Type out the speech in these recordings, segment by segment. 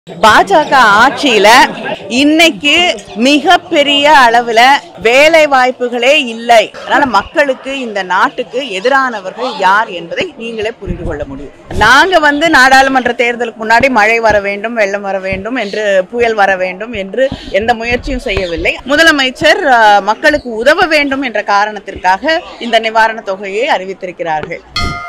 பாஜக ஆட்சியில இன்னைக்கு மிகப்பெரிய அளவுல வேலை வாய்ப்புகளே இல்லை அதனால மக்களுக்கு இந்த நாட்டுக்கு எதிரானவர்கள் யார் என்பதை நீங்களே புரிந்து கொள்ள முடியும் நாங்க வந்து நாடாளுமன்ற தேர்தலுக்கு முன்னாடி மழை வர வேண்டும் வெள்ளம் வர வேண்டும் என்று புயல் வர வேண்டும் என்று எந்த முயற்சியும் செய்யவில்லை முதலமைச்சர் அஹ், மக்களுக்கு உதவ வேண்டும் என்ற காரணத்திற்காக இந்த நிவாரணத் தொகையை அறிவித்திருக்கிறார்கள்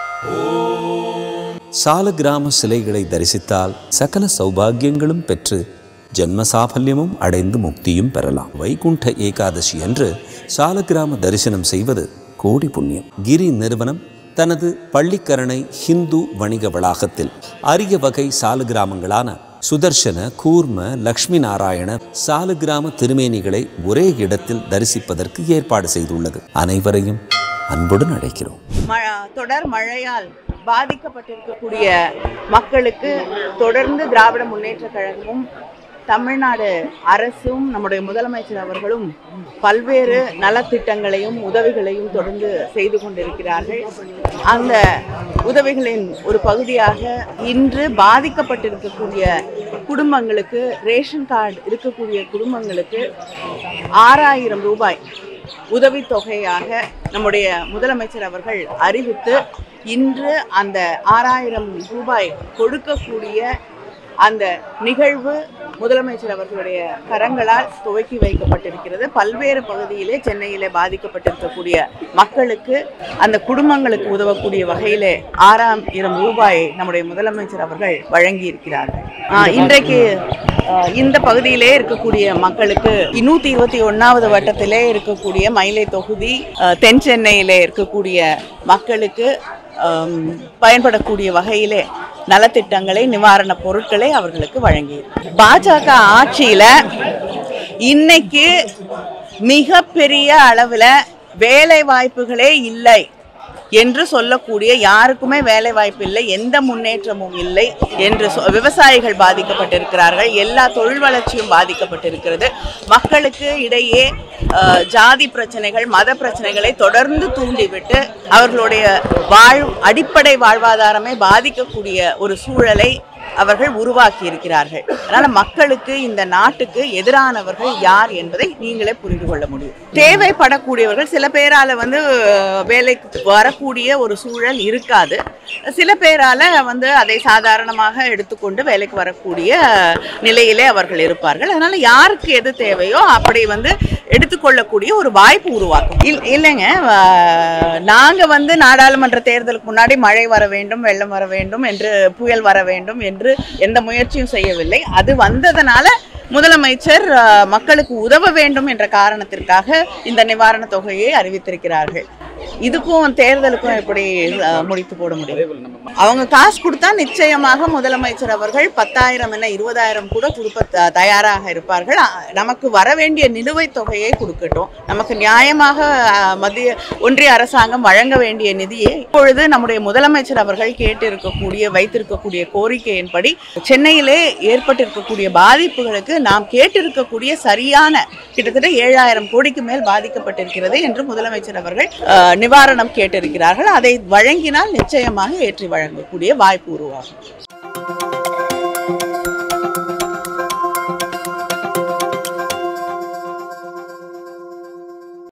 சாலக்கிராம சிலைகளை தரிசித்தால் சகல சௌபாகியங்களும் பெற்று ஜென்ம சாபல்யமும் அடைந்து முக்தியும் பெறலாம் வைகுண்ட ஏகாதசி அன்று சாலக்கிராம தரிசனம் செய்வது கோடி புண்ணியம் கிரி நிறுவனம் தனது பள்ளிக்கரணை ஹிந்து வணிக வளாகத்தில் அரிய வகை சாலக்கிராமங்களான சுதர்சன கூர்ம லக்ஷ்மி நாராயண சாலக்கிராம திருமேனிகளை ஒரே இடத்தில் தரிசிப்பதற்கு ஏற்பாடு செய்துள்ளது அனைவரையும் அன்புடன் அழைக்கிறோம் ம- தொடர் மழையால் பாதிக்கப்பட்டிருக்கக்கூடிய மக்களுக்கு தொடர்ந்து திராவிட முன்னேற்ற கழகமும் தமிழ்நாடு அரசும் நம்முடைய முதலமைச்சர் அவர்களும் பல்வேறு நலத்திட்டங்களையும் உதவிகளையும் தொடர்ந்து செய்து கொண்டிருக்கிறார்கள் அந்த உதவிகளின் ஒரு பகுதியாக இன்று பாதிக்கப்பட்டிருக்கக்கூடிய குடும்பங்களுக்கு ரேஷன் கார்டு இருக்கக்கூடிய குடும்பங்களுக்கு ஆறாயிரம் ரூபாய் உதவித்தொகையாக நம்முடைய முதலமைச்சர் அவர்கள் அறிவித்து இன்று அந்த ஆறாயிரம் ரூபாய் கொடுக்கக்கூடிய அந்த நிகழ்வு முதலமைச்சர் அவர்களுடைய கரங்களால் துவக்கி வைக்கப்பட்டிருக்கிறது பல்வேறு பகுதியிலே சென்னையிலே பாதிக்கப்பட்டிருக்கக்கூடிய மக்களுக்கு அந்த குடும்பங்களுக்கு உதவக்கூடிய வகையிலே ஆறாயிரம் ரூபாயை நம்முடைய முதலமைச்சர் அவர்கள் வழங்கி இருக்கிறார்கள் ஆஹ், இன்றைக்கு ஆஹ், இந்த பகுதியிலே இருக்கக்கூடிய மக்களுக்கு நூத்தி இருபத்தி ஒன்னாவது வட்டத்திலே இருக்கக்கூடிய மயிலை தொகுதி ஆஹ், தென் சென்னையிலே இருக்கக்கூடிய மக்களுக்கு ஆம், பயன்படக்கூடிய வகையிலே நலத்திட்டங்களை நிவாரணப் பொருட்களை அவர்களுக்கு வழங்கி பாஜக ஆட்சியில இன்னைக்கு மிகப்பெரிய அளவுல வேலை வாய்ப்புகளே இல்லை என்று சொல்லக்கூடிய யாருக்குமே வேலை வாய்ப்பு இல்லை எந்த முன்னேற்றமும் இல்லை என்று சொ- விவசாயிகள் பாதிக்கப்பட்டிருக்கிறார்கள் எல்லா தொழில் வளர்ச்சியும் பாதிக்கப்பட்டிருக்கிறது மக்களுக்கு இடையே அஹ், ஜாதி பிரச்சனைகள் மத பிரச்சனைகளை தொடர்ந்து தூண்டிவிட்டு அவர்களுடைய வாழ் அடிப்படை வாழ்வாதாரமே பாதிக்கக்கூடிய ஒரு சூழலை அவர்கள் உருவாக்கி இருக்கிறார்கள் அதனால மக்களுக்கு இந்த நாட்டுக்கு எதிரானவர்கள் யார் என்பதை நீங்களே புரிந்து கொள்ள முடியும் தேவைப்படக்கூடியவர்கள் சில பேரால வந்து அஹ், வேலைக்கு வரக்கூடிய ஒரு சூழல் இருக்காது சில பேரால வந்து அதை சாதாரணமாக எடுத்துக்கொண்டு வேலைக்கு வரக்கூடிய நிலையிலே அவர்கள் இருப்பார்கள் அதனால யாருக்கு எது தேவையோ அப்படி வந்து எடுத்துக்கொள்ளக்கூடிய ஒரு வாய்ப்பு உருவாக்கும் இல்- இல்லைங்க அஹ், நாங்க வந்து நாடாளுமன்ற தேர்தலுக்கு முன்னாடி மழை வர வேண்டும் வெள்ளம் வர வேண்டும் என்று புயல் வர வேண்டும் என்று எந்த முயற்சியும் செய்யவில்லை அது வந்ததனால முதலமைச்சர் அஹ், மக்களுக்கு உதவ வேண்டும் என்ற காரணத்திற்காக இந்த நிவாரணத் தொகையை அறிவித்திருக்கிறார்கள் இதுக்கும் தேர்தலுக்கும் எப்படி அஹ், முடித்து போட முடியும் அவங்க காசு கொடுத்தா நிச்சயமாக முதலமைச்சர் அவர்கள் பத்தாயிரம் என்ன இருபதாயிரம் கூட கொடுக்க த- தயாராக இருப்பார்கள் அ- நமக்கு வர வேண்டிய நிலுவைத் தொகையை கொடுக்கட்டும் நமக்கு நியாயமாக அஹ், மத்திய ஒன்றிய அரசாங்கம் வழங்க வேண்டிய நிதியை இப்பொழுது நம்முடைய முதலமைச்சர் அவர்கள் கேட்டிருக்கக்கூடிய வைத்திருக்கக்கூடிய கோரிக்கையின்படி சென்னையிலே ஏற்பட்டிருக்கக்கூடிய பாதிப்புகளுக்கு நாம் கேட்டிருக்கக்கூடிய சரியான கிட்டத்தட்ட ஏழாயிரம் கோடிக்கு மேல் பாதிக்கப்பட்டிருக்கிறது என்று முதலமைச்சர் அவர்கள் அஹ், நிவாரணம் கேட்டிருக்கிறார்கள் அதை வழங்கினால் நிச்சயமாக ஏற்றி வழங்கக்கூடிய வாய்ப்பு உருவாகும்